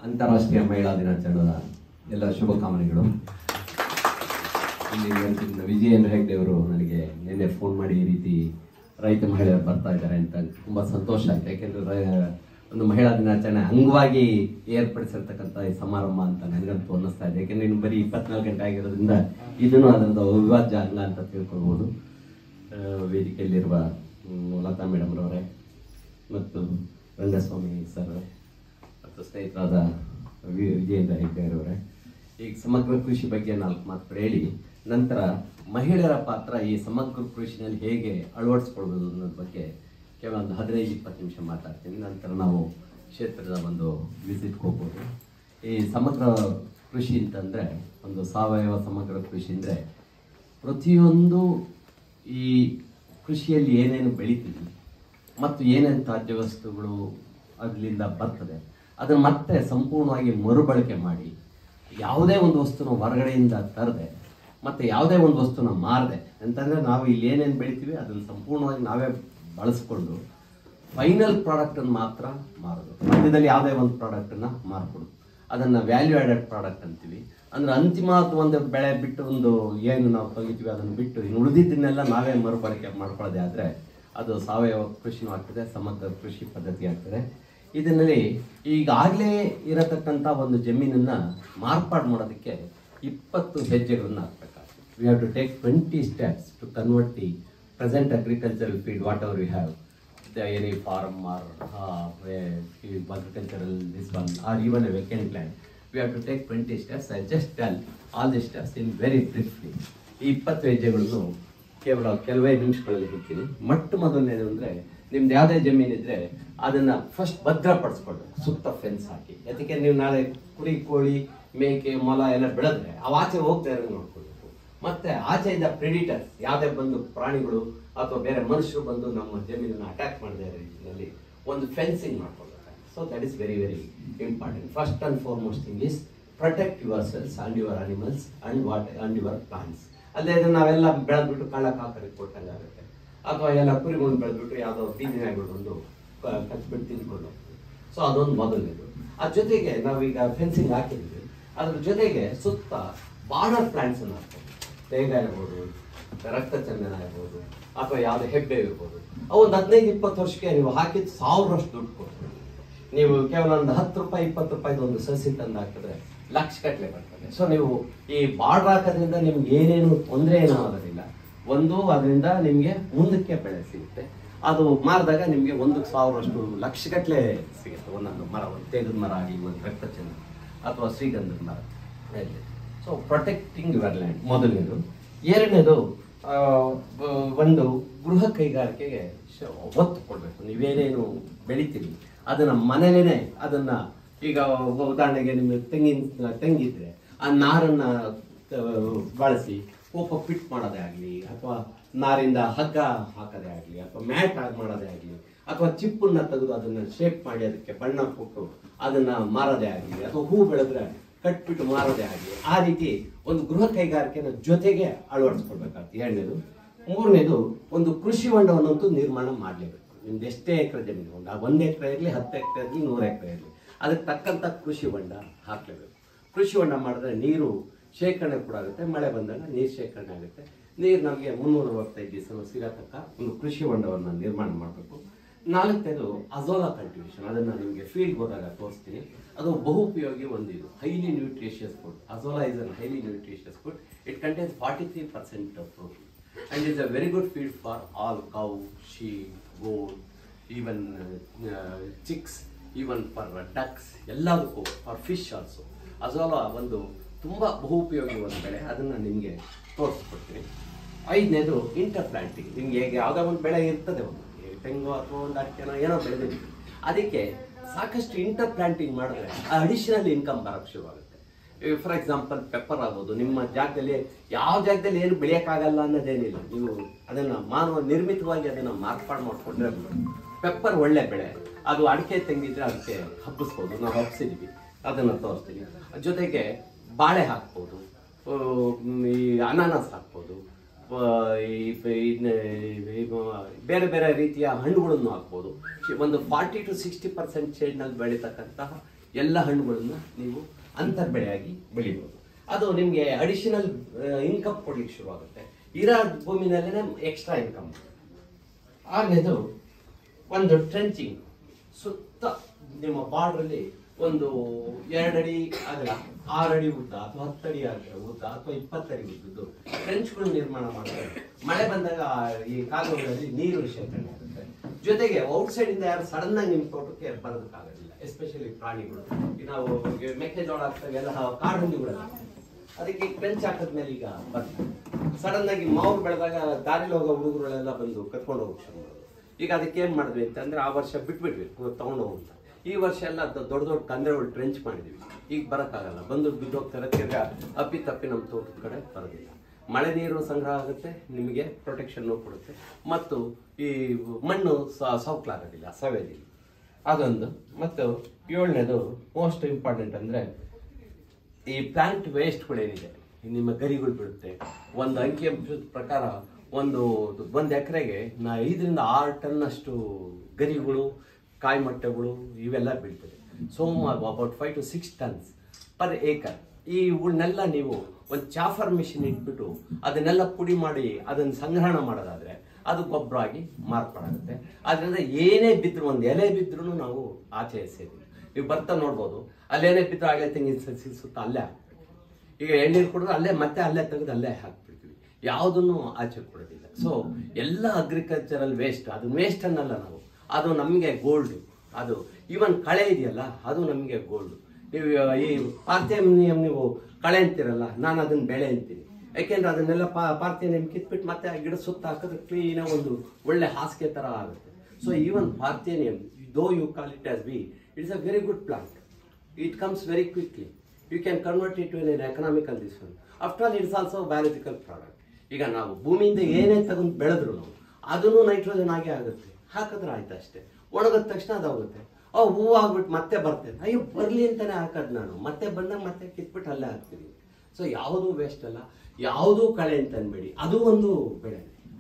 ಅಂತಾರಾಷ್ಟ್ರೀಯ ಮಹಿಳಾ ದಿನಾಚರಣೆಯ ಎಲ್ಲ ಶುಭಕಾಮನೆಗಳು ಇಲ್ಲಿ ಇವತ್ತಿನ ವಿಜಯೇಂದ್ರ ಹೆಗ್ಡೆ ಅವರು ನನಗೆ ನಿನ್ನೆ ಫೋನ್ ಮಾಡಿ ಈ ರೀತಿ ರೈತ ಮಹಿಳೆಯರು ಬರ್ತಾ ಇದ್ದಾರೆ ಅಂತ ತುಂಬ ಸಂತೋಷ ಆಯ್ತು ಯಾಕೆಂದ್ರೆ ರ- ಒಂದು ಮಹಿಳಾ ದಿನಾಚರಣೆ ಅಂಗವಾಗಿ ಏರ್ಪಡಿಸಿರ್ತಕ್ಕಂಥ ಈ ಸಮಾರಂಭ ಅಂತ ನನಗಂತೂ ಅನ್ನಿಸ್ತಾ ಇದೆ ಯಾಕೆಂದ್ರೆ ಇನ್ನು ಬರೀ ಇಪ್ಪತ್ನಾಲ್ಕು ಗಂಟೆ ಆಗಿರೋದ್ರಿಂದ ಇದನ್ನು ಅದರದ್ದು ಅವಿಭಾಜ್ಯ ಅಂಗ ಅಂತ ತಿಳ್ಕೊಳ್ಬೋದು ಆ, ವೇದಿಕೆಯಲ್ಲಿರುವ ಹ್ಮ್, ಲತಾ ಮೇಡಮ್ರವರೇ ಮತ್ತು ರಂಗಸ್ವಾಮಿ ಸರ್ ಮತ್ತು ಸ್ನೇಹಿತರಾದ ವಿ- ವಿಜಯೇಂದ್ರ ಹೆಗ್ಡೆಯವರವರೇ ಈಗ ಸಮಗ್ರ ಕೃಷಿ ಬಗ್ಗೆ ನಾಲ್ಕು ಮಾತುಗಳು ಹೇಳಿ ನಂತರ ಮಹಿಳೆಯರ ಪಾತ್ರ ಈ ಸಮಗ್ರ ಕೃಷಿನಲ್ಲಿ ಹೇಗೆ ಅಳವಡಿಸ್ಕೊಳ್ಬೋದು ಅನ್ನೋದ್ರ ಬಗ್ಗೆ ಕೇವಲ ಒಂದು ಹದಿನೈದು ಇಪ್ಪತ್ತು ನಿಮಿಷ ಮಾತಾಡ್ತೀನಿ ನಂತರ ನಾವು ಕ್ಷೇತ್ರದ ಒಂದು ವಿಸಿಟ್ಗೆ ಹೋಗ್ಬೋದು ಈ ಸಮಗ್ರ ಕೃಷಿ ಅಂತಂದರೆ ಒಂದು ಸಾವಯವ ಸಮಗ್ರ ಕೃಷಿ ಅಂದರೆ ಪ್ರತಿಯೊಂದು ಈ ಕೃಷಿಯಲ್ಲಿ ಏನೇನು ಬೆಳಿತೀವಿ ಮತ್ತು ಏನೇನು ತ್ಯಾಜ್ಯ ವಸ್ತುಗಳು ಅದರಿಂದ ಬರ್ತದೆ ಅದನ್ನು ಮತ್ತೆ ಸಂಪೂರ್ಣವಾಗಿ ಮರುಬಳಕೆ ಮಾಡಿ ಯಾವುದೇ ಒಂದು ವಸ್ತುನ ಹೊರಗಡೆಯಿಂದ ತರದೆ ಮತ್ತು ಯಾವುದೇ ಒಂದು ವಸ್ತುನ ಮಾರದೆ ಅಂತಂದರೆ ನಾವು ಇಲ್ಲಿ ಏನೇನು ಬೆಳಿತೀವಿ ಅದನ್ನು ಸಂಪೂರ್ಣವಾಗಿ ನಾವೇ ಬಳಸ್ಕೊಂಡು ಫೈನಲ್ ಪ್ರಾಡಕ್ಟನ್ನು ಮಾತ್ರ ಮಾರೋದು ಮಧ್ಯದಲ್ಲಿ ಯಾವುದೇ ಒಂದು ಪ್ರಾಡಕ್ಟನ್ನು ಮಾರ್ಕೊಡು ಅದನ್ನು ವ್ಯಾಲ್ಯೂ ಆ್ಯಡೆಡ್ ಪ್ರಾಡಕ್ಟ್ ಅಂತೀವಿ ಅಂದರೆ ಅಂತಿಮ ಒಂದು ಬೆಳೆ ಬಿಟ್ಟು ಒಂದು ಏನು ನಾವು ತೆಗಿತೀವಿ ಅದನ್ನು ಬಿಟ್ಟು ಇನ್ನು ಉಳಿದಿದ್ದನ್ನೆಲ್ಲ ನಾವೇ ಮರುಬಳಕೆ ಮಾಡ್ಕೊಳ್ಳೋದೇ ಆದರೆ ಅದು ಸಾವಯವ ಕೃಷಿನೂ ಆಗ್ತದೆ ಸಮಗ್ರ ಕೃಷಿ ಪದ್ಧತಿ ಆಗ್ತದೆ ಇದರಲ್ಲಿ ಈಗಾಗಲೇ ಇರತಕ್ಕಂಥ ಒಂದು ಜಮೀನನ್ನು ಮಾರ್ಪಾಡು ಮಾಡೋದಕ್ಕೆ ಇಪ್ಪತ್ತು ಹೆಜ್ಜೆಗಳನ್ನು ಹಾಕಬೇಕಾಗ್ತದೆ we have to take twenty steps to convert the present agricultural field whatever we have the any farm or uh, where if agricultural this one or even a vacant land we have to take 20 steps i just tell all the steps in very briefly ಈ ಇಪ್ಪತ್ತು ಹೆಜ್ಜೆಗಳನ್ನು ಕೇವಲ ಕೆಲವೇ ನಿಮಿಷಗಳಲ್ಲಿ ಹೇಳ್ತೀನಿ ಮೊಟ್ಟ ಮೊದಲನೇದು ಅಂದರೆ ನಿಮ್ದು ಯಾವುದೇ ಜಮೀನಿದ್ರೆ ಅದನ್ನ ಫಸ್ಟ್ ಭದ್ರಪಡಿಸ್ಕೊಳ್ಬೇಕು ಸುತ್ತ ಫೆನ್ಸ್ ಹಾಕಿ ಯಾಕೆ ನೀವು ನಾಳೆ ಕುರಿ ಕೋಳಿ ಮೇಕೆ ಮೊಲ ಎಲ್ಲ ಬೆಳೆದ್ರೆ ಅವು ಆಚೆ ಹೋಗ್ತಾ ಇರೋ ನೋಡ್ಕೊಳ್ಬೇಕು ಮತ್ತೆ ಆಚೆಯಿಂದ ಪ್ರೆಡಿಟರ್ಸ್ ಯಾವುದೇ ಬಂದು ಪ್ರಾಣಿಗಳು ಅಥವಾ ಬೇರೆ ಮನುಷ್ಯರು ಬಂದು ನಮ್ಮ ಜಮೀನನ್ನು ಅಟ್ಯಾಕ್ ಮಾಡದೇ ಇರೋ ರೀತಿಯಲ್ಲಿ ಒಂದು ಫೆನ್ಸಿಂಗ್ ಮಾಡ್ಕೊಳ್ಬೇಕು so that is very very important first and foremost thing is protect yourselves and your animals and what and your plants ಅಲ್ಲದೆ ಇದನ್ನ ನಾವೆಲ್ಲ ಬೆಳೆದ್ಬಿಟ್ಟು ಕಳ್ಳ ಕಾಕರಿಗೆ ಕೊಟ್ಟಂಗೆ ಆಗುತ್ತೆ ಅಥವಾ ಎಲ್ಲ ಕುರಿಗಳನ್ನ ಬೆಳೆದ್ಬಿಟ್ಟು ಯಾವುದೋ ಬೀದಿ ನಾಯಿಗಳು ಬಂದು ಕ- ಕಚ್ಬಿಟ್ಟು ತಿಂದ್ಕೊಂಡು ಸೊ ಅದೊಂದು ಮೊದಲನೇದು ಅದ್ರ ಜೊತೆಗೆ ನಾವೀಗ ಫೆನ್ಸಿಂಗ್ ಹಾಕಿದ್ವಿ ಅದ್ರ ಜೊತೆಗೆ ಸುತ್ತ ಬಾರ್ಡರ್ ಪ್ಲಾಂಟ್ಸ್ ಅನ್ನು ಹಾಕ್ಬೋದು ತೇಗ ಇರ್ಬೋದು ರಕ್ತ ಚಂದನ ಇರ್ಬೋದು ಅಥವಾ ಯಾವುದೇ ಹೆಬ್ಬೆ ಇರ್ಬೋದು ಅವು ಒಂದು ಹದಿನೈದು ಇಪ್ಪತ್ತು ವರ್ಷಕ್ಕೆ ನೀವು ಹಾಕಿದ ಸಾವಿರಷ್ಟು ದುಡ್ಡು ಕೊಡ್ತೀವಿ ನೀವು ಕೇವಲ ಒಂದು ಹತ್ತು ರೂಪಾಯಿ ಇಪ್ಪತ್ತು ರೂಪಾಯಿದು ಒಂದು ಸಸಿ ತಂದು ಹಾಕಿದ್ರೆ ಲಕ್ಷ ಗಟ್ಟಲೆ ಬರ್ತದೆ ಸೊ ನೀವು ಈ ಬಾರ್ಡರ್ ಹಾಕೋದ್ರಿಂದ ನಿಮ್ಗೆ ಏನೇನು ತೊಂದರೆ ಏನೂ ಆಗೋದಿಲ್ಲ ಒಂದು ಅದರಿಂದ ನಿಮಗೆ ಮುಂದಕ್ಕೆ ಬೆಳೆ ಸಿಗುತ್ತೆ ಅದು ಮಾರಿದಾಗ ನಿಮಗೆ ಒಂದು ಸಾವಿರಷ್ಟು ಲಕ್ಷಗಟ್ಟಲೆ ಸಿಗುತ್ತೆ ಒಂದೊಂದು ಮರ ಒಂದು ತೇಗದ ಮರ ಆಗಲಿ ಒಂದು ರಕ್ತಚಂದ ಅಥವಾ ಶ್ರೀಗಂಧದ ಮರ ಸೊ ಪ್ರೊಟೆಕ್ಟಿಂಗ್ ಯುವರ್ ಲ್ಯಾಂಡ್ ಮೊದಲನೇದು ಎರಡನೇದು ಆ, ಬ- ಒಂದು ಗೃಹ ಕೈಗಾರಿಕೆಗೆ ಶ- ಒತ್ತು ಕೊಡಬೇಕು ನೀವೇನೇನು ಬೆಳಿತೀರಿ ಅದನ್ನ ಮನೇಲೇನೆ ಅದನ್ನ ಈಗ ಉದಾಹರಣೆಗೆ ನಿಮ್ಮ ತೆಂಗಿನ ತೆಂಗಿದ್ರೆ ಆ ನಾರನ್ನ ಆ, ಬಳಸಿ ಕೋಪ ಫಿಟ್ ಮಾಡೋದೇ ಆಗಲಿ ಅಥವಾ ನಾರಿಂದ ಹಗ್ಗ ಹಾಕೋದೇ ಆಗಲಿ ಅಥವಾ ಮ್ಯಾಟ್ ಆಗಿ ಮಾಡೋದೇ ಆಗಲಿ ಅಥವಾ ಚಿಪ್ಪನ್ನ ತೆಗೆದು ಅದನ್ನ ಶೇಪ್ ಮಾಡಿ ಅದಕ್ಕೆ ಬಣ್ಣ ಕೊಟ್ಟು ಅದನ್ನ ಮಾರೋದೇ ಆಗಲಿ ಅಥವಾ ಹೂ ಬೆಳೆದ್ರೆ ಕಟ್ಬಿಟ್ಟು ಮಾರೋದೇ ಆಗಲಿ ಆ ರೀತಿ ಒಂದು ಗೃಹ ಕೈಗಾರಿಕೆನ ಜೊತೆಗೆ ಅಳವಡಿಸ್ಕೊಳ್ಬೇಕಾಗ್ತದೆ ಎರಡನೇದು ಮೂರನೇದು ಒಂದು ಕೃಷಿ ಹೊಂಡವನ್ನಂತೂ ನಿರ್ಮಾಣ ಮಾಡಲೇಬೇಕು ನಿಮ್ದು ಎಷ್ಟೇ ಎಕರೆ ಜಮೀನು ಹೊಂಡ ಒಂದು ಎಕರೆ ಇರಲಿ ಹತ್ತು ಎಕರೆ ಇರಲಿ ನೂರು ಎಕರೆ ಇರಲಿ ಅದಕ್ಕೆ ತಕ್ಕಂಥ ಕೃಷಿ ಹೊಂಡ ಹಾಕಲೇಬೇಕು ಕೃಷಿ ಹೊಂಡ ಮಾಡಿದ್ರೆ ನೀರು ಶೇಖರಣೆ ಕೂಡ ಆಗುತ್ತೆ ಮಳೆ ಬಂದಾಗ ನೀರು ಶೇಖರಣೆ ಆಗುತ್ತೆ ನೀರು ನಮಗೆ ಮುನ್ನೂರ ಅರವತ್ತೈದು ದಿವಸ ಸಿಗತಕ್ಕ ಒಂದು ಕೃಷಿ ಹೊಂಡವನ್ನು ನಿರ್ಮಾಣ ಮಾಡಬೇಕು ನಾಲ್ಕನೇದು ಅಜೋಲಾ ಕಲ್ಟಿವೇಶನ್ ಅದನ್ನು ನಿಮಗೆ ಫೀಲ್ಡ್ ಹೋದಾಗ ತೋರಿಸ್ತೀನಿ ಅದು ಬಹುಪಯೋಗಿ ಒಂದು ಇದು highly nutritious food Azolla is an highly nutritious food it contains forty three percent protein and is a very good feed for all cow, sheep, goat, even uh, uh, chicks, even for uh, ducks, ಎಲ್ಲದಕ್ಕೂ for fish also Azolla ಒಂದು ತುಂಬ ಬಹುಪಯೋಗಿ ಒಂದು ಬೆಳೆ ಅದನ್ನು ನಿಮಗೆ ತೋರಿಸ್ಕೊಡ್ತೀನಿ ಐದನೇದು ಇಂಟರ್ ಪ್ಲಾಂಟಿಂಗ್ ನಿಮ್ಗೆ ಹೇಗೆ ಯಾವುದೋ ಒಂದು ಬೆಳೆ ಇರ್ತದೆ ಒಂದು ಈ ತೆಂಗು ಅಥವಾ ಒಂದು ಅಡಿಕೆನೋ ಏನೋ ಬೆಳೆದಿದ್ದೀವಿ ಅದಕ್ಕೆ ಸಾಕಷ್ಟು ಇಂಟರ್ ಪ್ಲಾಂಟಿಂಗ್ ಮಾಡಿದ್ರೆ ಅಡಿಷನಲ್ ಇನ್ಕಮ್ ಬರೋಕ್ಕೆ ಶುರುವಾಗುತ್ತೆ ಫಾರ್ ಎಕ್ಸಾಂಪಲ್ ಪೆಪ್ಪರ್ ಆಗ್ಬೋದು ನಿಮ್ಮ ಜಾಗದಲ್ಲಿ ಯಾವ ಜಾಗದಲ್ಲಿ ಏನು ಬೆಳೆಯೋಕ್ಕಾಗಲ್ಲ ಅನ್ನೋದೇನಿಲ್ಲ ನೀವು ಅದನ್ನ ಮಾನವ ನಿರ್ಮಿತವಾಗಿ ಅದನ್ನ ಮಾರ್ಪಾಡು ಮಾಡಿಕೊಂಡ್ರೆ ಪೆಪ್ಪರ್ ಒಳ್ಳೆ ಬೆಳೆ ಅದು ಅಡಿಕೆ ತೆಂಗಿದ್ರೆ ಅದಕ್ಕೆ ಹಬ್ಬಿಸ್ಬೋದು ನಾವು ಹಬ್ಸಿದೀವಿ ಅದನ್ನ ತೋರಿಸ್ತೀವಿ ಜೊತೆಗೆ ಬಾಳೆ ಹಾಕ್ಬೋದು ಆ, ಈ ಅನಾನಸ್ ಹಾಕ್ಬೋದು ಆ, ಈ ಪ- ಇದ್ನ- ಈ ಬೇರೆ ಬೇರೆ ರೀತಿಯ ಹಣ್ಣುಗಳನ್ನು ಹಾಕ್ಬೋದು ಶಿ- ಒಂದು ಫಾರ್ಟಿ ಟು ಸಿಕ್ಸ್ಟಿ ಪರ್ಸೆಂಟ್ ಶೇಡ್ನಲ್ಲಿ ಬೆಳೀತಕ್ಕಂತಹ ಎಲ್ಲ ಹಣ್ಣುಗಳನ್ನ ನೀವು ಅಂತರ್ಬೆಳೆಯಾಗಿ ಬೆಳಿಬೋದು ಅದು ನಿಮಗೆ ಅಡಿಷನಲ್ ಇನ್ಕಮ್ ಕೊಡ್ಲಿಕ್ಕೆ ಶುರುವಾಗುತ್ತೆ ಇರೋ ಭೂಮಿನಲ್ಲೇ ಎಕ್ಸ್ಟ್ರಾ ಇನ್ಕಮ್ ಆಗನೇದು ಒಂದು ಟ್ರೆಂಚಿಂಗ್ ಸುತ್ತ ನಿಮ್ಮ ಬಾರ್ಡ್ರಲ್ಲಿ ಒಂದು ಎರಡಡಿ ಅಗಲ ಆರಡಿ ಉದ್ದ ಅಥವಾ ಹತ್ತಡಿ ಅಗಲ ಉದ್ದ ಅಥವಾ ಇಪ್ಪತ್ತಡಿ ಉದ್ದದ್ದು ಟ್ರೆಂಚ್ಗಳು ನಿರ್ಮಾಣ ಮಾಡ್ತಾರೆ ಮಳೆ ಬಂದಾಗ ಈ ಕಾಲುವೆಗಳಲ್ಲಿ ನೀರು ಶೇಖರಣೆ ಆಗುತ್ತೆ ಜೊತೆಗೆ ಔಟ್ಸೈಡ್ ಇಂದ ಯಾರು ಸಡನ್ ಆಗಿ ನಿಮ್ಮ ತೋಟಕ್ಕೆ ಬರೋದಕ್ಕಾಗೋದಿಲ್ಲ ಎಸ್ಪೆಷಲಿ ಪ್ರಾಣಿಗಳು ಈಗ ನಾವು ಈಗ ಮೆಕ್ಕೆಜೋಳ ಹಾಕ್ತಾಗ ಎಲ್ಲ ಕಾಡು ಹಂದಿಗಳೆಲ್ಲ ಅದಕ್ಕೆ ಟ್ರೆಂಚ್ ಹಾಕಿದ್ಮೇಲೆ ಈಗ ಬರ್ತದೆ ಸಡನ್ ಆಗಿ ಮಾವು ಬೆಳೆದಾಗ ದಾರಿಲಿ ಹೋಗೋ ಹುಡುಗರುಗಳೆಲ್ಲ ಬಂದು ಕತ್ಕೊಂಡು ಹೋಗಕ್ಕೆ ಶುರು ಮಾಡೋದು ಈಗ ಅದಕ್ಕೆ ಏನ್ ಮಾಡಿದ್ವಿ ಅಂತಂದ್ರೆ ಆ ವರ್ಷ ಬಿಟ್ಬಿಟ್ವಿ ತಗೊಂಡು ಹೋಗುವಂತ ಈ ವರ್ಷ ಎಲ್ಲ ದ- ದೊಡ್ಡ ದೊಡ್ಡ ಕಂದೆಗಳು ಟ್ರೆಂಚ್ ಮಾಡಿದ್ವಿ ಈಗ ಬರೋಕ್ಕಾಗಲ್ಲ ಬಂದು ಬಿದ್ದೋಗ್ತಾರೆ ತಿರ್ಗಾ ಅಪ್ಪಿ ತಪ್ಪಿ ನಮ್ಮ ತೋಟದ ಕಡೆ ಬರೋದಿಲ್ಲ ಮಳೆ ನೀರು ಸಂಗ್ರಹ ಆಗುತ್ತೆ ನಿಮಗೆ ಪ್ರೊಟೆಕ್ಷನ್ ಕೊಡುತ್ತೆ ಮತ್ತು ಈ ಮಣ್ಣು ಸ- ಸೌಕ್ಲಾಗೋದಿಲ್ಲ ಸವೆದಿಲ್ಲ ಅದೊಂದು ಮತ್ತು ಏಳನೇದು ಮೋಸ್ಟ್ ಇಂಪಾರ್ಟೆಂಟ್ ಅಂದ್ರೆ ಈ ಪ್ಲಾಂಟ್ ವೇಸ್ಟ್ಗಳೇನಿದೆ ನಿಮ್ಮ ಗರಿಗಳು ಬೀಳುತ್ತೆ ಒಂದು ಅಂಕಿ ಅಂಶದ ಪ್ರಕಾರ ಒಂದು ಒಂದು ಎಕರೆಗೆ ನಾ ಐದರಿಂದ ಆರು ಟನ್ ಅಷ್ಟು ಗರಿಗಳು ಕಾಯಿ ಮೊಟ್ಟೆಗಳು ಇವೆಲ್ಲ ಬೀಳ್ತದೆ so about five to six tons per acre ಈ ಇವುಗಳನ್ನೆಲ್ಲ ನೀವು ಒಂದು ಚಾಫರ್ ಮಿಷಿನ್ ಇಟ್ಬಿಟ್ಟು ಅದನ್ನೆಲ್ಲ ಪುಡಿ ಮಾಡಿ ಅದನ್ನು ಸಂಗ್ರಹಣ ಮಾಡೋದಾದ್ರೆ ಅದು ಗೊಬ್ಬರ ಆಗಿ ಮಾರ್ಪಾಡಾಗುತ್ತೆ ಅದರಿಂದ ಏನೇ ಬಿದ್ರು ಒಂದು ಎಲೆ ಬಿದ್ರೂ ನಾವು ಆಚೆ ಎಸೆಯೋದಿಲ್ಲ ನೀವು ಬರ್ತಾ ನೋಡ್ಬೋದು ಅಲ್ಲೇನೇ ಬಿದ್ದು ಆಗಲೇ ತೆಂಗಿನ ಸಸಿ ಸುತ್ತ ಅಲ್ಲೇ ಹಾಕ್ಬಿಡ್ತೀವಿ ಈಗ ಎಳ್ನೀರು ಕುಡಿದ್ರೆ ಅಲ್ಲೇ ಮತ್ತೆ ಅಲ್ಲೇ ತೆಗೆದು ಅಲ್ಲೇ ಹಾಕ್ಬಿಡ್ತೀವಿ ಯಾವುದನ್ನು ಆಚೆ ಕೊಡೋದಿಲ್ಲ ಸೊ ಎಲ್ಲ ಅಗ್ರಿಕಲ್ಚರಲ್ ವೇಸ್ಟ್ ಅದು ವೇಸ್ಟ್ ಅನ್ನಲ್ಲ ನಾವು ಅದು ನಮಗೆ ಗೋಲ್ಡ್ ಅದು ಈವನ್ ಕಳೆ ಇದೆಯಲ್ಲ ಅದು ನಮಗೆ ಗೋಲ್ಡ್ ನೀವು ಈ ಪಾರ್ಥೇನಿಯಂ ನೀವು ಕಳೆ ಅಂತೀರಲ್ಲ ನಾನು ಅದನ್ನ ಬೆಳೆ ಅಂತೀನಿ ಯಾಕೆಂದ್ರೆ ಅದನ್ನೆಲ್ಲ ಪಾ ಪಾರ್ಥೇನಿಯಂ ಕಿತ್ಬಿಟ್ಟು ಮತ್ತೆ ಆ ಗಿಡ ಸುತ್ತ ಹಾಕಿದ್ರೆ ಕ್ಲೀನಾಗಿ ಒಂದು ಒಳ್ಳೆ ಹಾಸಿಗೆ ತರ ಆಗುತ್ತೆ so even parthenium though you call it as be it's a very good plant it comes very quickly you can convert it in economical this one after all it's also biological product ಈಗ ನಾವು ಭೂಮಿಯಿಂದ ಏನೇ ತಗೊಂಡು ಬೆಳೆದ್ರು ನಾವು ಅದನ್ನು nitrogen ಆಗೇ ಆಗುತ್ತೆ ಹಾಕಿದ್ರೆ ಆಯ್ತು ಅಷ್ಟೇ ಒಣಗಿದ ತಕ್ಷಣ ಅದಾಗುತ್ತೆ ಓ ಹೂವು ಆಗ್ಬಿಟ್ಟು ಮತ್ತೆ ಬರ್ತೇನೆ ಅಯ್ಯೋ ಬರ್ಲಿ ಅಂತಾನೆ ಹಾಕೋದು ನಾನು ಮತ್ತೆ ಬಂದಾಗ ಮತ್ತೆ ಕಿತ್ಬಿಟ್ಟು ಅಲ್ಲೇ ಹಾಕ್ತೀನಿ ಸೊ ಯಾವುದೂ ವೇಸ್ಟ್ ಅಲ್ಲ ಯಾವುದೂ ಕಳೆ ಅಂತ ಅನ್ಬೇಡಿ ಅದು ಒಂದು ಬೆಳೆ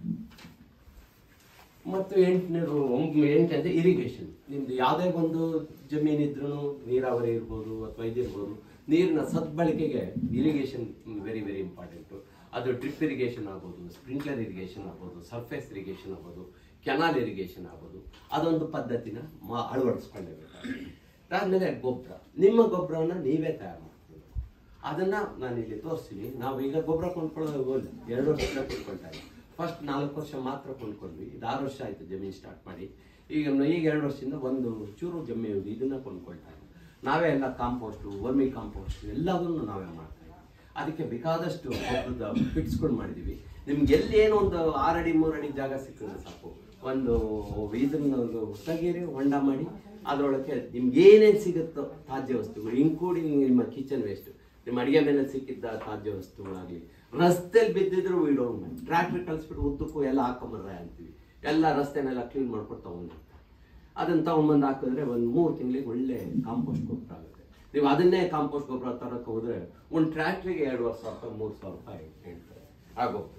ಮತ್ತು ಎಂಟನೇದು ಎಂಟನೇದು ಇರಿಗೇಷನ್ ನಿಮ್ದು ಯಾವುದೇ ಒಂದು ಜಮೀನು ಇದ್ರೂ ನೀರಾವರಿ ಇರ್ಬೋದು ಅಥವಾ ಇದಿರ್ಬೋದು ನೀರಿನ ಸದ್ಬಳಕೆಗೆ ಇರಿಗೇಷನ್ ವೆರಿ ವೆರಿ ಇಂಪಾರ್ಟೆಂಟು ಅದು ಡ್ರಿಪ್ ಇರಿಗೇಷನ್ ಆಗ್ಬೋದು ಸ್ಪ್ರಿಂಕ್ಲರ್ ಇರಿಗೇಷನ್ ಆಗ್ಬೋದು ಸರ್ಫೇಸ್ ಇರಿಗೇಷನ್ ಆಗ್ಬೋದು ಕೆನಾಲ್ ಇರಿಗೇಷನ್ ಆಗ್ಬೋದು ಅದೊಂದು ಪದ್ಧತಿನ ಮಾ ಅಳವಡಿಸ್ಕೊಳ್ಳೇಬೇಕಾಗುತ್ತೆ ಅದಾದ್ಮೇಲೆ ಗೊಬ್ಬರ ನಿಮ್ಮ ಗೊಬ್ಬರವನ್ನ ನೀವೇ ತಯಾರು ಮಾಡ್ತೀವಿ ಅದನ್ನ ನಾನು ಇಲ್ಲಿ ತೋರಿಸ್ತೀನಿ ನಾವು ಈಗ ಗೊಬ್ಬರ ಕೊಂಡ್ಕೊಳ್ಳೋದು ಹೋಗಿ ಎರಡು ವರ್ಷದಿಂದ ಕೊಂಡ್ಕೊಳ್ತಾ ಇದ್ದೀವಿ ಫಸ್ಟ್ ನಾಲ್ಕು ವರ್ಷ ಮಾತ್ರ ಕೊಂಡ್ಕೊಂಡ್ವಿ ಇದು ಆರು ವರ್ಷ ಆಯ್ತು ಜಮೀನು ಸ್ಟಾರ್ಟ್ ಮಾಡಿ ಈಗ ನ- ಈಗ ಎರಡು ವರ್ಷದಿಂದ ಒಂದು ಚೂರು ಜಮೀನು ಇದನ್ನ ಕೊಂಡ್ಕೊಳ್ತಾ ಇದ್ದೀವಿ ನಾವೇ ಎಲ್ಲ ಕಾಂಪೋಸ್ಟು ವರ್ಮಿ ಕಾಂಪೋಸ್ಟ್ ಎಲ್ಲದನ್ನು ನಾವೇ ಮಾಡ್ತಾ ಇದ್ದೀವಿ ಅದಕ್ಕೆ ಬೇಕಾದಷ್ಟು ಗೊಬ್ಬರದ ಫಿಟ್ಸ್ಗಳು ಮಾಡಿದೀವಿ ನಿಮ್ಗೆ ಎಲ್ಲಿ ಏನೋ ಒಂದು ಆರಡಿ ಮೂರಡಿ ಜಾಗ ಸಿಕ್ಕಿದ್ರೆ ಸಾಕು ಒಂದು ಇದನ್ನ ಒಂದು ತೆಗೀರಿ ಹೊಂಡ ಮಾಡಿ ಅದರೊಳಗೆ ನಿಮ್ಗೆ ಏನೇನು ಸಿಗುತ್ತೋ ತಾಜ್ಯ ವಸ್ತುಗಳು ಇನ್ಕ್ಲೂಡಿಂಗ್ ನಿಮ್ಮ ಕಿಚನ್ ವೇಸ್ಟ್ ನಿಮ್ಮ ಅಡಿಗೆ ಮೇಲೆ ಸಿಕ್ಕಿದ್ದ ತಾಜ್ಯ ವಸ್ತುಗಳಾಗಲಿ ರಸ್ತೆಲಿ ಬಿದ್ದಿದ್ರು ವಿಡೋನ್ ಟ್ರ್ಯಾಕ್ಟರ್ ಕಳಿಸ್ಬಿಟ್ಟು ಉದ್ದಕ್ಕೂ ಎಲ್ಲ ಹಾಕೊಂಬರ್ರೆ ಅಂತೀವಿ ಎಲ್ಲ ರಸ್ತೆನೆಲ್ಲ ಕ್ಲೀನ್ ಮಾಡ್ಕೊಂಡು ತಗೊಂಡು ಅದನ್ನ ತಗೊಂಡ್ಬಂದು ಹಾಕಿದ್ರೆ ಒಂದು ಮೂರು ತಿಂಗಳಿಗೆ ಒಳ್ಳೆ ಕಾಂಪೋಸ್ಟ್ ಗೊಬ್ಬರ ಆಗುತ್ತೆ ನೀವು ಅದನ್ನೇ ಕಾಂಪೋಸ್ಟ್ ಗೊಬ್ಬರ ತರಕ್ಕೆ ಹೋದ್ರೆ ಒಂದು ಟ್ರ್ಯಾಕ್ಟ್ರಿಗೆ ಎರಡುವರೆ ಸಾವಿರ ರೂಪಾಯಿ ಮೂರು ಸಾವಿರ ರೂಪಾಯಿ ಹೇಳ್ತಾರೆ ಆಗೋಗ್ತದೆ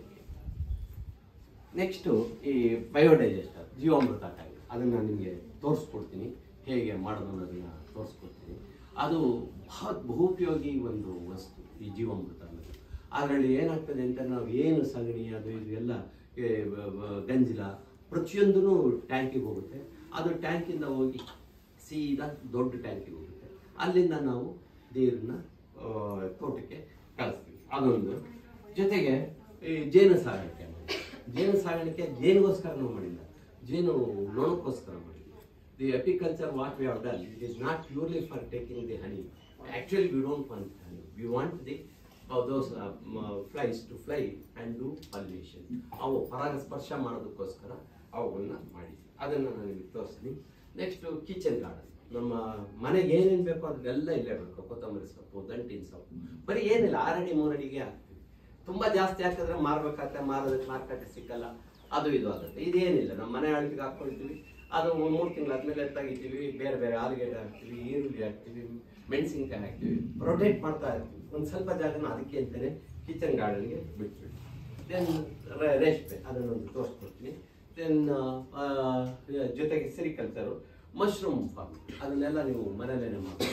ನೆಕ್ಸ್ಟು ಈ ಬಯೋಡೈಜೆಸ್ಟರ್ ಜೀವಾಮೃತ ಕಾಯಿ ಅದನ್ನು ನಿಮಗೆ ತೋರಿಸ್ಕೊಡ್ತೀನಿ ಹೇಗೆ ಮಾಡೋದು ಅನ್ನೋದನ್ನ ತೋರಿಸ್ಕೊಡ್ತೀನಿ ಅದು ಬಹಳ ಬಹುಪಯೋಗಿ ಒಂದು ವಸ್ತು ಈ ಜೀವಾಮೃತ ಅನ್ನೋದು ಅದರಲ್ಲಿ ಏನಾಗ್ತದೆ ಅಂತ ನಾವು ಏನು ಸಗಣಿ ಅದು ಇದು ಎಲ್ಲ ಏ, ಬ- ಬ- ಗಂಜಲ ಪ್ರತಿಯೊಂದೂ ಟ್ಯಾಂಕಿಗೆ ಹೋಗುತ್ತೆ ಅದು ಟ್ಯಾಂಕಿಂದ ಹೋಗಿ ಸೀದಾ ದೊಡ್ಡ ಟ್ಯಾಂಕಿಗೆ ಹೋಗುತ್ತೆ ಅಲ್ಲಿಂದ ನಾವು ನೀರನ್ನ ಆ, ತೋಟಕ್ಕೆ ಕಳಿಸ್ತೀವಿ ಅದೊಂದು ಜೊತೆಗೆ ಈ ಜೇನು ಸಾಗಾಣಿಕೆ ಮಾಡಿ. ಜೇನು ಸಾಗಾಣಿಕೆ ಜೇನಿಗೋಸ್ಕರ ನಾವು ಮಾಡಿಲ್ಲ ಜೇನು ನೊಣಕ್ಕೋಸ್ಕರ ಮಾಡಿದ್ವಿ the apiculture what we have done it is not purely for taking the honey actually we don't want honey we want the those flies to fly and do pollution ಅವು ಪರಾಗಸ್ಪರ್ಶ ಮಾಡೋದಕ್ಕೋಸ್ಕರ ಅವುಗಳನ್ನ ಮಾಡಿದ್ವಿ ಅದನ್ನು ನಾನು ನಿಮಗೆ ತೋರಿಸ್ತೀನಿ ನೆಕ್ಸ್ಟು ಕಿಚನ್ ಗಾರ್ಡನ್ ನಮ್ಮ ಮನೆಗೆ ಏನೇನು ಬೇಕೋ ಅದನ್ನೆಲ್ಲ ಇಲ್ಲೇ ಬೇಕು ಕೊತ್ತಂಬರಿ ಸೊಪ್ಪು ದಂಟಿನ ಸೊಪ್ಪು ಬರೀ ಏನಿಲ್ಲ ಆರಡಿ ಮೂರಡಿಗೆ ಹಾಕ್ತೀವಿ ತುಂಬಾ ಜಾಸ್ತಿ ಹಾಕಿದ್ರೆ ಮಾರ್ಬೇಕಾಗತ್ತೆ ಮಾರೋದಕ್ಕೆ ಮಾರ್ಕೆಟ್ ಸಿಕ್ಕಲ್ಲ ಅದು ಇದು ಆಗುತ್ತೆ ಇದೇನಿಲ್ಲ ನಮ್ಮ ಮನೆ ಅಡಿಗೆಗೆ ಹಾಕೊಳ್ತೀವಿ ಅದು ಮೂರು ತಿಂಗಳಾದ್ಮೇಲೆ ತೆಗಿತೀವಿ ಬೇರೆ ಬೇರೆ ಆಲೂಗೆಡ್ಡೆ ಹಾಕ್ತೀವಿ ಈರುಳ್ಳಿ ಹಾಕ್ತೀವಿ ಮೆಣಸಿನ್ಕಾಯಿ ಹಾಕ್ತೀವಿ ರೊಟೇಟ್ ಮಾಡ್ತಾ ಇರ್ತೀವಿ ಒಂದು ಸ್ವಲ್ಪ ಜಾಗನ ಅದಕ್ಕೆ ಅಂತಾನೆ ಕಿಚನ್ ಗಾರ್ಡನ್ಗೆ ಬಿಟ್ಬಿಟ್ಟು ದೆನ್ ರೇಷ್ಮೆ ಅದನ್ನೊಂದು ತೋರಿಸ್ಕೊಡ್ತೀನಿ ದೆನ್ ಜೊತೆಗೆ ಸಿರಿಕಲ್ಚರು ಮಶ್ರೂಮ್ ಫಾರ್ಮ್ ಅದನ್ನೆಲ್ಲ ನೀವು ಮನೆಯಲ್ಲೇ ಮಾಡ್ಬೋದು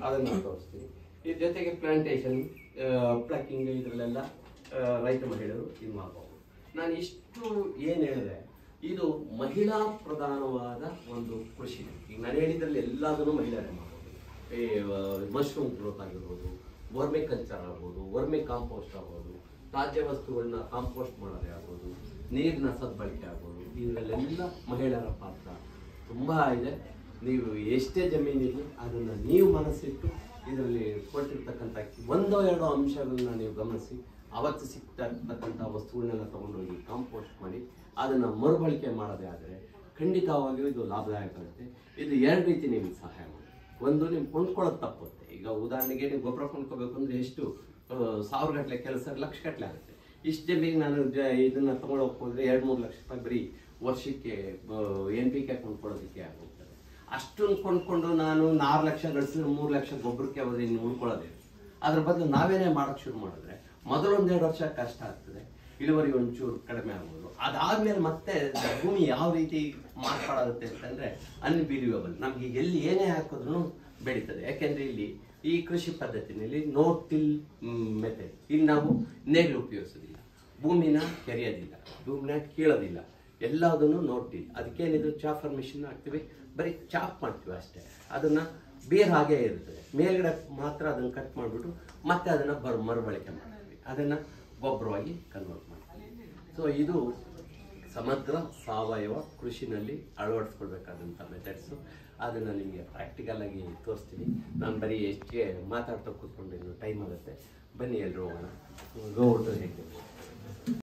ಅದನ್ನು ತೋರಿಸ್ತೀನಿ ಇದ್ರ ಜೊತೆಗೆ ಪ್ಲಾಂಟೇಶನ್ ಪ್ಲಕ್ಕಿಂಗ್ ಇದರಲ್ಲೆಲ್ಲ ಆ, ರೈತ ಮಹಿಳೆಯರು ಇದು ಮಾಡ್ಬೋದು ನಾನು ಇಷ್ಟು ಏನು ಹೇಳಿದೆ ಇದು ಮಹಿಳಾ ಪ್ರಧಾನವಾದ ಒಂದು ಕೃಷಿ ಈಗ ನಾನು ಹೇಳಿದ್ರಲ್ಲಿ ಎಲ್ಲದನ್ನು ಮಹಿಳೆಯರೇ ಮಾಡ್ಬೋದು ಈ ಮಶ್ರೂಮ್ ಗ್ರೋತ್ ಆಗಿರ್ಬೋದು ವರ್ಮೆ ಕಲ್ಚರ್ ಆಗ್ಬೋದು ವರ್ಮೆ ಕಾಂಪೋಸ್ಟ್ ಆಗ್ಬೋದು ತಾಜ್ಯ ವಸ್ತುಗಳನ್ನ ಕಾಂಪೋಸ್ಟ್ ಮಾಡೋದೇ ಆಗ್ಬೋದು ನೀರಿನ ಸದ್ಬಳಕೆ ಆಗ್ಬೋದು ಇದರಲ್ಲೆಲ್ಲ ಮಹಿಳೆಯರ ಪಾತ್ರ ತುಂಬ ಇದೆ ನೀವು ಎಷ್ಟೇ ಜಮೀನಿರಲಿ ಅದನ್ನು ನೀವು ಮನಸ್ಸಿಟ್ಟು ಇದರಲ್ಲಿ ಕೊಟ್ಟಿರ್ತಕ್ಕಂಥ ಒಂದೋ ಎರಡೋ ಅಂಶಗಳನ್ನ ನೀವು ಗಮನಿಸಿ ಅವತ್ತು ಸಿಗ್ತಕ್ಕಂಥ ವಸ್ತುಗಳನ್ನೆಲ್ಲ ತಗೊಂಡೋಗಿ ಕಾಂಪೋಸ್ಟ್ ಮಾಡಿ ಅದನ್ನು ಮರುಬಳಕೆ ಮಾಡೋದೇ ಆದರೆ ಖಂಡಿತವಾಗಿಯೂ ಇದು ಲಾಭದಾಯಕ ಆಗುತ್ತೆ ಇದು ಎರಡು ರೀತಿ ನಿಮಗೆ ಸಹಾಯ ಮಾಡಿ ಒಂದು ನೀವು ಕೊಂಡ್ಕೊಳ್ಳೋದು ತಪ್ಪುತ್ತೆ ಈಗ ಉದಾಹರಣೆಗೆ ನೀವು ಗೊಬ್ಬರ ಕೊಂಡ್ಕೋಬೇಕು ಅಂದ್ರೆ ಎಷ್ಟು ಆ, ಸಾವಿರ ಗಟ್ಟಲೆ ಕೆಲಸ ಲಕ್ಷ ಗಟ್ಟಲೆ ಆಗುತ್ತೆ ಇಷ್ಟು ಜಮೀನು ನಾನು ಜ- ಇದನ್ನ ತಗೊಳಕ್ ಹೋದ್ರೆ ಎರಡು ಮೂರು ಲಕ್ಷ ರೂಪಾಯಿ ಬರೀ ವರ್ಷಕ್ಕೆ ಎನ್ ಪಿ ಕೆ ಕೊಂಡ್ಕೊಳ್ಳೋದಕ್ಕೆ ಆಗೋಗ್ತದೆ ಅಷ್ಟೊಂದು ಕೊಂಡ್ಕೊಂಡು ನಾನು ಆರು ಲಕ್ಷ ಗಳಿಸಿದ್ರೆ ಮೂರು ಲಕ್ಷ ಗೊಬ್ಬರಕ್ಕೆ ಹೋದ್ರೆ ಇನ್ನು ಉಳ್ಕೊಳ್ಳೋದೇ ಅದ್ರ ಬದಲು ನಾವೇನೇ ಮಾಡಕ್ ಶುರು ಮಾಡಿದ್ರೆ ಮೊದಲೊಂದೆರಡು ವರ್ಷ ಕಷ್ಟ ಆಗ್ತದೆ ಇಳುವರಿ ಒಂಚೂರು ಕಡಿಮೆ ಆಗ್ಬೋದು ಅದಾದ್ಮೇಲೆ ಮತ್ತೆ ಭೂಮಿ ಯಾವ ರೀತಿ ಮಾರ್ಪಾಡಾಗುತ್ತೆ ಅಂತಂದ್ರೆ ಅನ್ಬಿಲಿಯಬಲ್ ನಮ್ಗೆ ಎಲ್ಲಿ ಏನೇ ಹಾಕಿದ್ರು ಬೆಳೀತದೆ ಯಾಕೆಂದ್ರೆ ಇಲ್ಲಿ ಈ ಕೃಷಿ ಪದ್ಧತಿನಲ್ಲಿ ನೋ ಟಿಲ್ ಮೆಥಡ್ ಇಲ್ಲಿ ನಾವು ನೇಗಿಲು ಉಪಯೋಗಿಸೋದಿಲ್ಲ ಭೂಮಿನ ಕೆರೆಯೋದಿಲ್ಲ ಭೂಮಿನ ಕೀಳೋದಿಲ್ಲ ಎಲ್ಲದನ್ನು ನೋಡ್ತೀವಿ ಅದಕ್ಕೇನಿದ್ರು ಚಾಫರ್ ಮಿಷಿನ್ ಹಾಕ್ತೀವಿ ಬರೀ ಚಾಪ್ ಮಾಡ್ತೀವಿ ಅಷ್ಟೇ ಅದನ್ನ ಬೇರೆ ಹಾಗೆ ಇರ್ತದೆ ಮೇಲ್ಗಡೆ ಮಾತ್ರ ಅದನ್ನ ಕಟ್ ಮಾಡಿಬಿಟ್ಟು ಮತ್ತೆ ಅದನ್ನ ಬರ್ ಮರುಬಳಕೆ ಮಾಡ್ತೀವಿ ಅದನ್ನ ಗೊಬ್ಬರವಾಗಿ ಕನ್ವರ್ಟ್ ಮಾಡ್ತೀವಿ ಸೊ ಇದು ಸಮಗ್ರ ಸಾವಯವ ಕೃಷಿನಲ್ಲಿ ಅಳವಡಿಸ್ಕೊಳ್ಬೇಕಾದಂಥ ಮೆಥಡ್ಸು ಅದನ್ನು ನಿಮಗೆ ಪ್ರಾಕ್ಟಿಕಲ್ ಆಗಿ ತೋರಿಸ್ತೀನಿ ನಾನು ಬರೀ ಎಷ್ಟೇ ಮಾತಾಡ್ತಾ ಕೂತ್ಕೊಂಡು ಇನ್ನು ಟೈಮ್ ಆಗುತ್ತೆ ಬನ್ನಿ ಎಲ್ಲರೂ ಹೋಗೋಣ ಗೋ ಹೇಗೆ